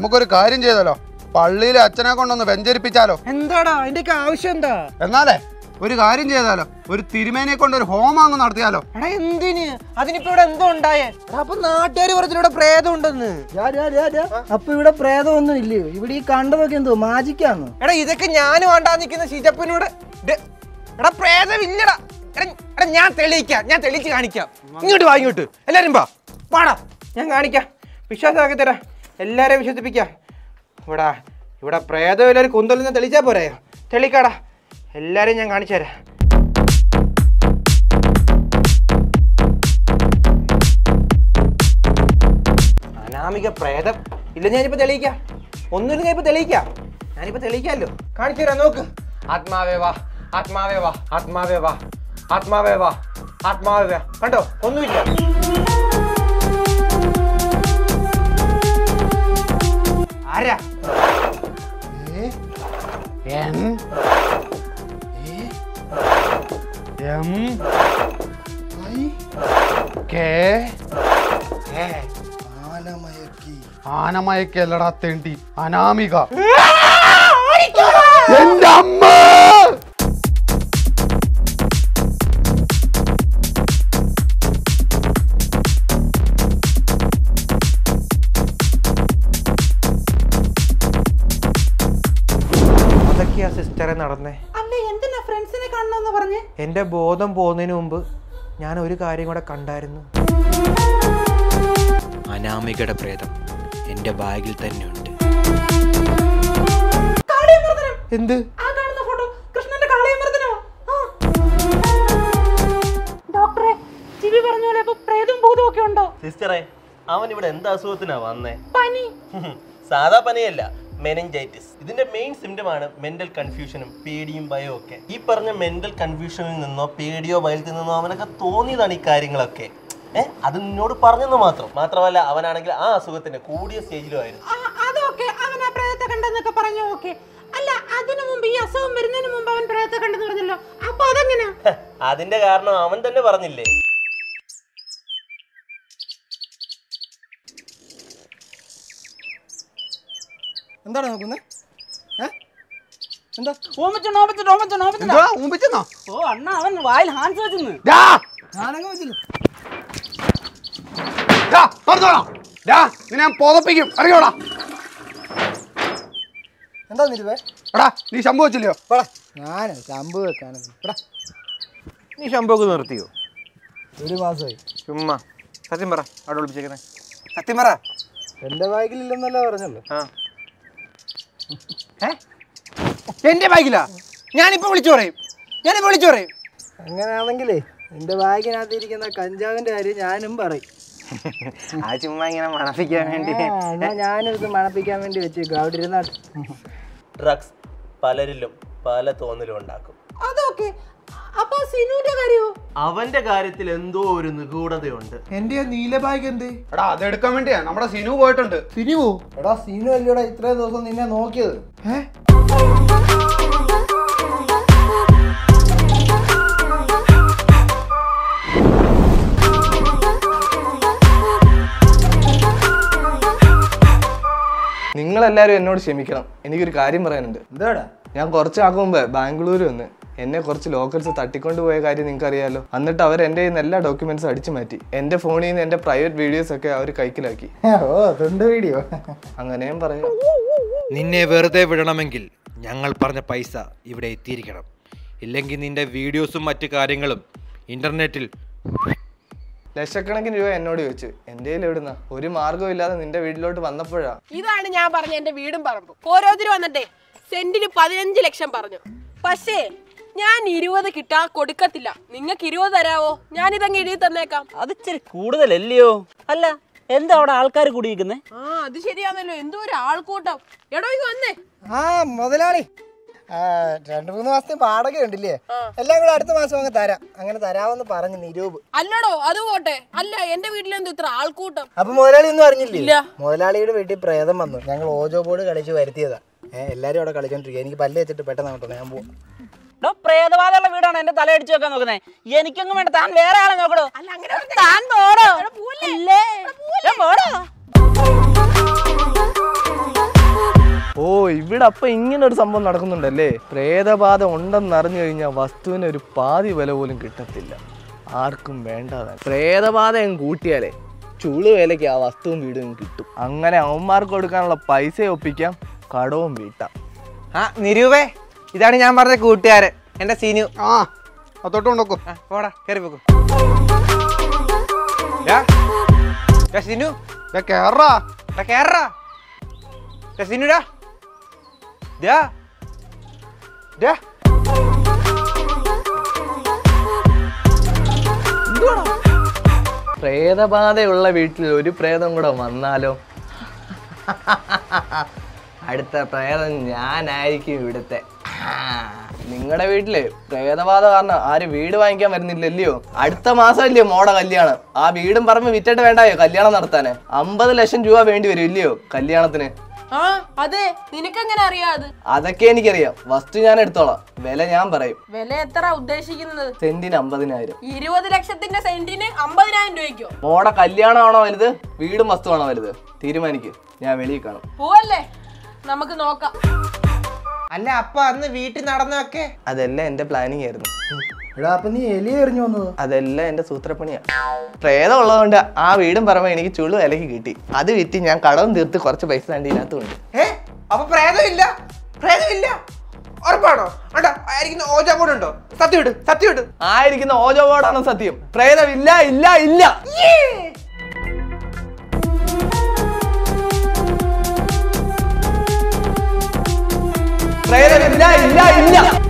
നമുക്കൊരു കാര്യം ചെയ്താലോ പള്ളിയിലെ അച്ഛനെ കൊണ്ടൊന്ന് വെഞ്ചരിപ്പിച്ചാലോ എന്താടാ അതിന്റെയൊക്കെ ആവശ്യം എന്താ എന്നാലേ ഒരു കാര്യം ചെയ്താലോ ഒരു തിരുമേനെ കൊണ്ട് ഒരു ഹോമം അങ്ങ് നടത്തിയാലോ എടാ എന്തിന് അതിനിപ്പോ ഇവിടെ എന്തോ ഉണ്ടായേ എടാ, അപ്പൊ നാട്ടുകാർ പറഞ്ഞു ഇവിടെ പ്രേതം ഉണ്ടെന്ന് രാ, രാ, രാ, രാ. അപ്പൊ ഇവിടെ പ്രേതമൊന്നും ഇല്ലയോ ഇവിടെ ഈ കണ്ടതൊക്കെ എന്തോ മാജിക്കാന്നോ എടാ ഇതൊക്കെ ഞാനും വേണ്ടാ നിൽക്കുന്ന ഷിജപ്പനോട് ദേ, എടാ പ്രേതം ഇല്ലടാ എടാ എടാ ഞാൻ തെളിയിക്കാം ഞാൻ തെളിയിച്ച് കാണിക്കാം ഇങ്ങോട്ട് വാ ഇങ്ങോട്ട് എല്ലാരും വാ വാടാ ഞാൻ കാണിക്കാം വിശ്വാസമാക്കി തരാം എല്ലാരെയും വിശ്വസിപ്പിക്കാം ഇവിടെ ഇവിടെ പ്രേതം എല്ലാവരും കുന്തലിൽ നിന്ന് തെളിച്ചാ പോരായോ തെളിക്കാടാ എല്ലാരെയും ഞാൻ കാണിച്ചു തരാം അനാമിക പ്രേതം ഇല്ല ഞാനിപ്പോ തെളിയിക്കാം ഒന്നുമില്ല ഞാനിപ്പോ തെളിയിക്കാം ഞാനിപ്പോ തെളിയിക്കാമല്ലോ കാണിച്ചു തരാം നോക്ക് ആത്മാവേ വാ ആത്മാവേ വാ ആത്മാവേ വാ ആത്മാവേ വാ ആത്മാവേ വാ കണ്ടോ ഒന്നുമില്ല ആരാ എൻ എം കെ ഏ ആനമയക്കല്ലടാ തേണ്ടി അനാമിക എന്റെ അമ്മ അതൊക്കെയാ സിസ്റ്ററെ നടന്നേ അല്ലേ എന്തിനാ ഫ്രണ്ട്സിനെ കാണണമെന്ന് പറഞ്ഞ് എന്റെ ബോധം പോകുന്നതിന് മുമ്പ് ഞാൻ ഒരു കാര്യം കൂടെ കണ്ടായിരുന്നു അനാമികയുടെ പ്രേതം എൻ്റെ ബാഗിൽ തന്നെയുണ്ട് കാളിയമർദ്ദനം എന്ത് ആ കാണുന്ന ഫോട്ടോ കൃഷ്ണന്റെ കാളിയമർദ്ദനോ ആ. ഡോക്ടറെ ചിവി പറഞ്ഞ പോലെ ഇപ്പൊ പ്രേതവും ഭൂതവും ഒക്കെ ഉണ്ടോ സിസ്റ്ററെ അവൻ ഇവിടെ എന്ത് അസുഖത്തിനാ വന്നേ പനി സാധാ പനിയല്ല മെനഞ്ചൈറ്റിസ് ഇതിന്റെ മെയിൻ സിംറ്റം ആണ് മെന്റൽ കൺഫ്യൂഷനും പേടിയും ഭയവും ഒക്കെ ഈ പറഞ്ഞ മെന്റൽ കൺഫ്യൂഷനിൽ നിന്നോ പേടിയോ ഭയത്തിൽ നിന്നോ അവനൊക്കെ തോന്നിയതാണ് ഈ കാര്യങ്ങളൊക്കെ ഏഹ് അത് നിന്നോട് പറഞ്ഞെന്ന് മാത്രം മാത്രമല്ല അവനാണെങ്കിൽ ആ അസുഖത്തിന്റെ കൂടിയ സ്റ്റേജിലും ആയിരുന്നു ആ, അതൊക്കെ അവൻ ആ പ്രേതത്തെ കണ്ടെന്നൊക്കെ പറഞ്ഞു ഓക്കെ അല്ല അതിനു മുമ്പ് ഈ അസുഖം വരുന്നതിന് മുമ്പ് അവൻ പ്രേതത്തെ കണ്ടെന്ന് പറഞ്ഞല്ലോ അപ്പൊ അതെങ്ങനെയാ ഹ, അതിന്റെ കാരണം അവൻ തന്നെ പറഞ്ഞില്ലേ എന്താണ് നോക്കുന്നത് എന്താ ഓമിച്ചോ ഓമിച്ചോ ഓമിച്ചോ ഓമിച്ചോ എന്തുവാ ഊമ്പിച്ചെന്നോ ഓ അണ്ണ അവൻ വായിൽ ഹാൻസ് വെച്ചെന്ന് ഡാ ഞാനങ്ങ് വെച്ചില്ല ഡാ തുറന്നോളാം ഡാ നിന്നെ ഞാൻ പുതപ്പിക്കും അറിയോടാ എന്താ നിരുവേ എടാ നീ ശമ്പു വെച്ചില്ലയോ പടാ ഞാൻ ശമ്പു വെക്കാണ് പടാ നീ ശമ്പൊക്കെ നിർത്തിയോ ഒരു മാസമായി ചുമ്മാ സത്യം പറ അവിടെ വിളിപ്പിച്ചേക്കുന്നേ സത്യം പറ എന്റെ ബാഗിലില്ലെന്നല്ല പറഞ്ഞല്ലോ ആ ഏ? എന്റെ ബാഗിലാ ഞാനിപ്പോ വിളിച്ചു പറയും ഞാനിപ്പോ വിളിച്ചു പറയും അങ്ങനെയാണെങ്കിലേ എന്റെ ബാഗിനകത്ത് ഇരിക്കുന്ന കഞ്ചാവിന്റെ കാര്യം ഞാനും പറയും ആ ചുമ്മാ ഇങ്ങനെ മണപ്പിക്കാൻ വേണ്ടി ആ, എന്നാ ഞാനും ഇത് മണപ്പിക്കാൻ വേണ്ടി വെച്ചേക്കും അവിടെ ഇരുന്നാട്ട് ഡ്രഗ്സ് പലരിലും പല തോന്നലും ഉണ്ടാക്കും അതൊക്കെ അപ്പൊ സിനുവിന്റെ കാര്യമോ അവന്റെ കാര്യത്തിൽ എന്തോ ഒരു നിഗൂഢതയുണ്ട് എന്റെ നീല ബാഗ് എന്ത് എടാ അതെടുക്കാൻ വേണ്ടിയാ നമ്മുടെ സിനു പോയിട്ടുണ്ട് സിനിമോ എടാ സീനു അല്ലയോടാ ഇത്രയും ദിവസം നിന്നെ നോക്കിയത് ഏ നിങ്ങളെല്ലാവരും എന്നോട് ക്ഷമിക്കണം എനിക്കൊരു കാര്യം പറയാനുണ്ട് എന്താടാ ഞാൻ കുറച്ച് നാൾക്ക് മുമ്പ് ബാംഗ്ലൂർ വന്ന് എന്നെ കുറച്ച് ലോക്കൽസ് തട്ടിക്കൊണ്ട് പോയ കാര്യം നിങ്ങൾക്ക് അറിയാലോ എന്നിട്ട് അവർ എൻ്റെ കയ്യിൽ നിന്ന് എല്ലാ ഡോക്യുമെന്റ്സും അടിച്ചു മാറ്റി എൻ്റെ ഫോണിൽ നിന്ന് എൻ്റെ പ്രൈവറ്റ് വീഡിയോസ് ഒക്കെ അവർ കൈക്കലാക്കി ഓ തുണ്ട് വീഡിയോ അങ്ങനെയും പറയാം നിന്നെ വെറുതെ വിടണമെങ്കിൽ ഞങ്ങൾ പറഞ്ഞ പൈസ ഇവിടെ എത്തിയിരിക്കണം ഇല്ലെങ്കിൽ നിന്റെ വീഡിയോസും മറ്റു കാര്യങ്ങളും ഇന്റർനെറ്റിൽ ലക്ഷക്കണക്കിന് രൂപ എന്നോട് ചോദിച്ചു എൻ്റെ കയ്യിൽ എവിടുന്ന ഒരു മാർഗ്ഗവും ഇല്ലാതെ നിന്റെ വീട്ടിലോട്ട് വന്നപ്പോഴാ ഇതാണ് ഞാൻ പറഞ്ഞ എന്റെ വീടും പറമ്പും ഓരോരുത്തർ വന്നിട്ടേ സെന്റിന് പതിനഞ്ച് ലക്ഷം പറഞ്ഞു പക്ഷേ ഞാൻ ഇരുപത് കിട്ടാ കൊടുക്കത്തില്ല നിങ്ങൾക്ക് ഇരുപത് തരാവോ ഞാൻ ഇതങ്ങ് എഴുതി തന്നേക്കാം അത് ഇച്ചിരി കൂടുതലല്ലയോ അല്ല എന്താ അവിടെ ആൾക്കാർ കൂടിയിരിക്കുന്നേ ആ അത് ശരിയാണല്ലോ എന്തോ ഒരു ആൾക്കൂട്ടം എടോ ഇത് വന്നേ ആ മുതലാളി ആ, രണ്ട് മൂന്ന് മാസത്തെ വാടക ഉണ്ടില്ലേ എല്ലാം കൂടെ അടുത്ത മാസം അങ്ങ് തരാം അങ്ങനെ തരാമെന്ന് പറഞ്ഞു നിരൂപ് അല്ലടോ അത് പോട്ടെ അല്ല എന്റെ വീട്ടിലെന്തോ ഇത്ര ആൾക്കൂട്ടം അപ്പൊ മുതലാളി ഒന്നും അറിഞ്ഞില്ലേ ഇല്ല. മുതലാളിയുടെ വീട്ടിൽ പ്രേതം വന്നു ഞങ്ങൾ ഓജോ ബോർഡ് കളിച്ച് വരുത്തിയതാ ഏഹ് എല്ലാരും അവിടെ കളിച്ചോണ്ടിരിക്കുക എനിക്ക് പല്ല് വെച്ചിട്ട് പെട്ടെന്ന് അങ്ങോട്ട് ഞാൻ പോകും ഡോ പ്രേതബാധയുള്ള വീടാണ് എന്റെ തല അടിച്ചു വെക്കാൻ നോക്കുന്നേ എനിക്കൊന്നും വേണ്ട താൻ വേറെ ആളെ നോക്കടോ അല്ല അങ്ങനെ താൻ പോടോ അല്ലേ ഞാൻ പോടോ ഓ ഇവിടെ അപ്പൊ ഇങ്ങനെ ഒരു സംഭവം നടക്കുന്നുണ്ടല്ലേ പ്രേതബാധ ഉണ്ടെന്ന് അറിഞ്ഞു കഴിഞ്ഞാൽ വസ്തുവിന് ഒരു പാതി വില പോലും കിട്ടത്തില്ല ആർക്കും വേണ്ടതാണ് പ്രേതബാധ കൂട്ടിയാലേ ചുളു വിലയ്ക്ക് ആ വസ്തുവും വീടും കിട്ടും അങ്ങനെ അവന്മാർക്ക് കൊടുക്കാനുള്ള പൈസ ഒപ്പിക്കാം കടവും വീട്ടാം ആ നിരൂപേ ഇതാണ് ഞാൻ പറഞ്ഞ കൂട്ടുകാരൻ എന്റെ സീനു ആ അത്തോട്ട് കൊണ്ടോക്കോ ആ, പോടാ കയറി പോക്കു ഡാ, ഡാ സിനു ദേ കേറാ ഡാ കേറടാ ഡാ സിനുടാ ഡാ ഡാ പ്രേതബാധയുള്ള വീട്ടിൽ ഒരു പ്രേതം കൂടെ വന്നാലോ അടുത്ത പ്രേതം ഞാനായിരിക്കും ഇവിടുത്തെ നിങ്ങളുടെ വീട്ടില് പ്രേതബാധ കാരണം ആരും വീട് വാങ്ങിക്കാൻ വരുന്നില്ലല്ലയോ അടുത്ത മാസമല്ലയോ മോടെ കല്യാണം ആ വീടും പറമ്പ് വിറ്റിട്ട് വേണ്ടായോ കല്യാണം നടത്താന് അമ്പത് ലക്ഷം രൂപ വേണ്ടി വരും ഇല്ലയോ കല്യാണത്തിന് ആ അതെ നിനക്കെങ്ങനെ അറിയാം അത് അതൊക്കെ എനിക്കറിയാം വസ്തു ഞാൻ എടുത്തോളാം വില ഞാൻ പറയും വില എത്ര ഉദ്ദേശിക്കുന്നത് സെന്റിന് അമ്പതിനായിരം ഇരുപത് ലക്ഷത്തിന്റെ സെന്റിന് അമ്പതിനായിരം രൂപയ്ക്കോ മോടെ കല്യാണമാണോ വലുത് വീടും വസ്തുവാണോ വലുത് തീരുമാനിക്ക് ഞാൻ വെളിയിൽ കാണും പോവല്ലേ നമുക്ക് നോക്കാം അല്ല അപ്പൊ അന്ന് വീട്ടിൽ നടന്നൊക്കെ അതെല്ലാം എന്റെ പ്ലാനിങ് ആയിരുന്നു എടാ അപ്പൊ നീ എലി എറിഞ്ഞു വന്നത് അതെല്ലാം എന്റെ സൂത്രപ്പണിയാ പ്രേതം ഉള്ളതുകൊണ്ട് ആ വീടും പറമ്പോ എനിക്ക് ചുളു വിലക്ക് കിട്ടി അത് വിറ്റ് ഞാൻ കടവും തീർത്ത് കുറച്ച് പൈസ തണ്ടി ഇതിനകത്തുണ്ട് ഏ അപ്പൊ പ്രേതമില്ല പ്രേതമില്ല ഉറപ്പാണോ ഉണ്ടോ ആയിരിക്കുന്ന ഓജോ ബോർഡ് ഉണ്ടോ സത്യം ഇട് സത്യം ഇട് ആയിരിക്കുന്ന ഓജോ ബോർഡാണ് സത്യം പ്രേതം ഇല്ല ഇല്ല ഇല്ല പ്രേതം ഇല്ല ഇല്ല ഇല്ല